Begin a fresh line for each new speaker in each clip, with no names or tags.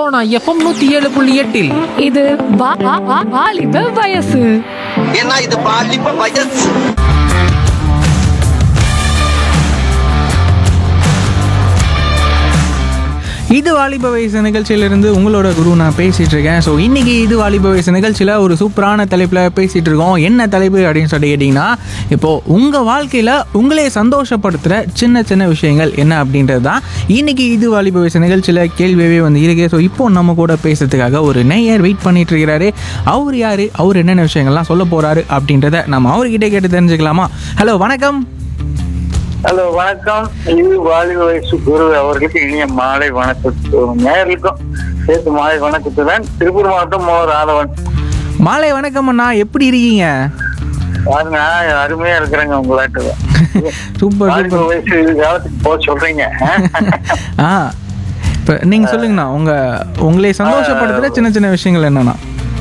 Sona FM நூத்தி ஏழு புள்ளி எட்டில்
இது வா- வா- வா- வாலிப வயசு
ஏன்னா இது பாலிப்ப வயசு
இது வாலிப வயசு நிகழ்ச்சியிலிருந்து உங்களோட குரு நான் பேசிட்டு இருக்கேன் ஸோ இன்னைக்கு இது வாலிப வயசு நிகழ்ச்சியில் ஒரு சூப்பரான தலைப்பில் பேசிட்டு இருக்கோம் என்ன தலைப்பு அப்படின்னு சொல்லி கேட்டிங்கன்னா இப்போ உங்கள் வாழ்க்கையில் உங்களே சந்தோஷப்படுத்துகிற சின்ன சின்ன விஷயங்கள் என்ன அப்படின்றது தான் இன்னைக்கு இது வாலிப வயசு நிகழ்ச்சியில் கேள்வியவே வந்து இருக்கு ஸோ இப்போ நம்ம கூட பேசுறதுக்காக ஒரு நெய்யர் வெயிட் பண்ணிட்டு இருக்கிறாரு அவர் யாரு அவர் என்னென்ன விஷயங்கள்லாம் சொல்ல போறாரு அப்படின்றத நம்ம அவர்கிட்ட கேட்டு தெரிஞ்சுக்கலாமா ஹலோ வணக்கம்
ஹலோ வணக்கம் இது வாலிப வயசு குரு அவர்களுக்கு இனிய மாலை வணக்கம் நேர்களுக்கும் சேர்த்து மாலை வணக்கத்துடன் திருப்பூர் மாவட்டம் மோர் ஆதவன்
மாலை வணக்கம் அண்ணா எப்படி இருக்கீங்க
பாருங்க அருமையா இருக்கிறேங்க உங்களாட்டு
சூப்பர்
வாலிப
சூப்பர்
வயசு இது காலத்துக்கு போக சொல்றீங்க
ஆ இப்போ நீங்க சொல்லுங்கண்ணா உங்க உங்களை சந்தோஷப்படுத்துற சின்ன சின்ன விஷயங்கள் என்னன்னா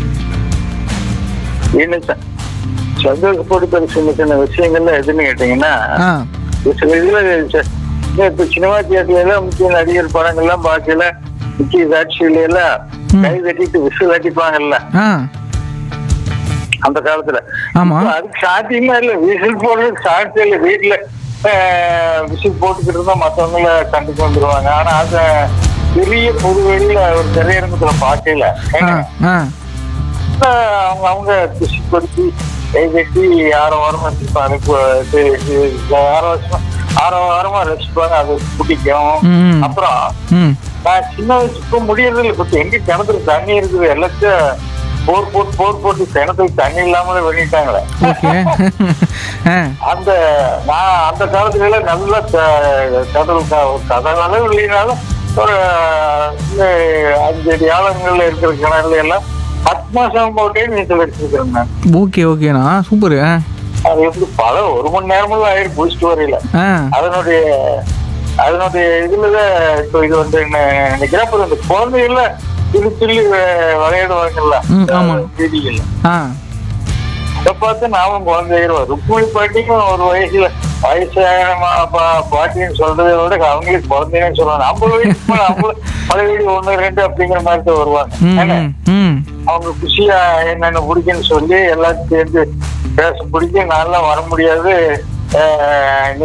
என்ன ச- சந்தோஷப்படுத்துற சின்ன சின்ன விஷயங்கள்ல எதுன்னு கேட்டீங்கன்னா
ஆ
சில இதுல ச- இந்த இப்ப சினிமா தியேட்டர்ல எல்லாம் முக்கிய நடிகர் படங்கள்லாம் பார்க்கல முக்கிய காட்சியில எல்லாம்
ம்.
கை தட்டிட்டு விசில் அடிப்பாங்கல்ல
ஆ
அந்த காலத்துல
ஆமா.
இப்ப அதுக்கு சாத்தியமா இல்ல விசில் போடுறது சாத்தியம் இல்ல வீட்டுல விசில் போட்டுக்கிட்டு இருந்தா மத்தவங்கள கண்டுக்கு வந்துருவாங்க ஆனா அத பெரிய பொது வெளியில ஒரு திரையரங்கத்துல பார்க்கல
ஆ ஆ
அவங்க அவங்க குஷிப்படுத்தி கை கட்டி ஆறாம் வாரமா வச்சிருப்பாங்க ஆறாம் வருஷமா ஆறாம் வாரமா ரசிப்பாங்க அது பிடிக்கும்
ம்.
அப்புறம்
ம்
நான் சின்ன வயசுக்கு முடியறது இல்லை இப்ப எங்க கிணத்துல தண்ணி இருக்குது எல்லாத்தையும் போர் போட்டு போர் போட்டு கிணத்துல தண்ணி இல்லாமலே வெளியிட்டாங்களே
ஓகே ஆ
அந்த நான் அந்த காலத்துல எல்லாம் நல்ல க- கடல் க- ஒரு கடல் அளவு இல்லைனாலும் ஒரு இந்த அஞ்சு அடி ஆழங்கள்ல இருக்கிற கிணறுல எல்லாம் பத்து மாசம் போட்டே நீச்சல் அடிச்சிருக்கிறேன் நான்
ஓகே ஓகேண்ணா சூப்பர் ஆ
அது எப்படி பல ஒரு மணி நேரமெல்லாம் ஆயிரம் குளிச்சுட்டு வரையில
ஆ
அதனுடைய அதனுடைய இதுலதான் இப்போ இது வந்து என்ன நினைக்கிறேன் அப்புறம் இந்த குழந்தைகள்ல துள்ளி துள்ளி வி- விளையாடுவாங்கல்ல
ம், ஆமா.
வீதிகள்ல
ஆ
அதை பார்த்து நாமும் குழந்தைகிறோம் ருக்மிணி பாட்டிக்கும் ஒரு வயசுல வயசான மா- பா- பாட்டின்னு சொல்றதை விட அவங்களுக்கு குழந்தைன்னு சொல்லுவாங்க ஐம்பது வயசுக்கு மேல அவங்களும் பழைய ஒண்ணு ரெண்டு அப்படிங்கிற மாதிரி தான் வருவாங்க
ம்
ஏன்னா,
ம், ம்
அவங்க குஷியா என்னென்ன பிடிக்குன்னு சொல்லி எல்லாத்தையும் சேர்ந்து பேச பிடிக்கும் நல்லா வர முடியாது அஹ்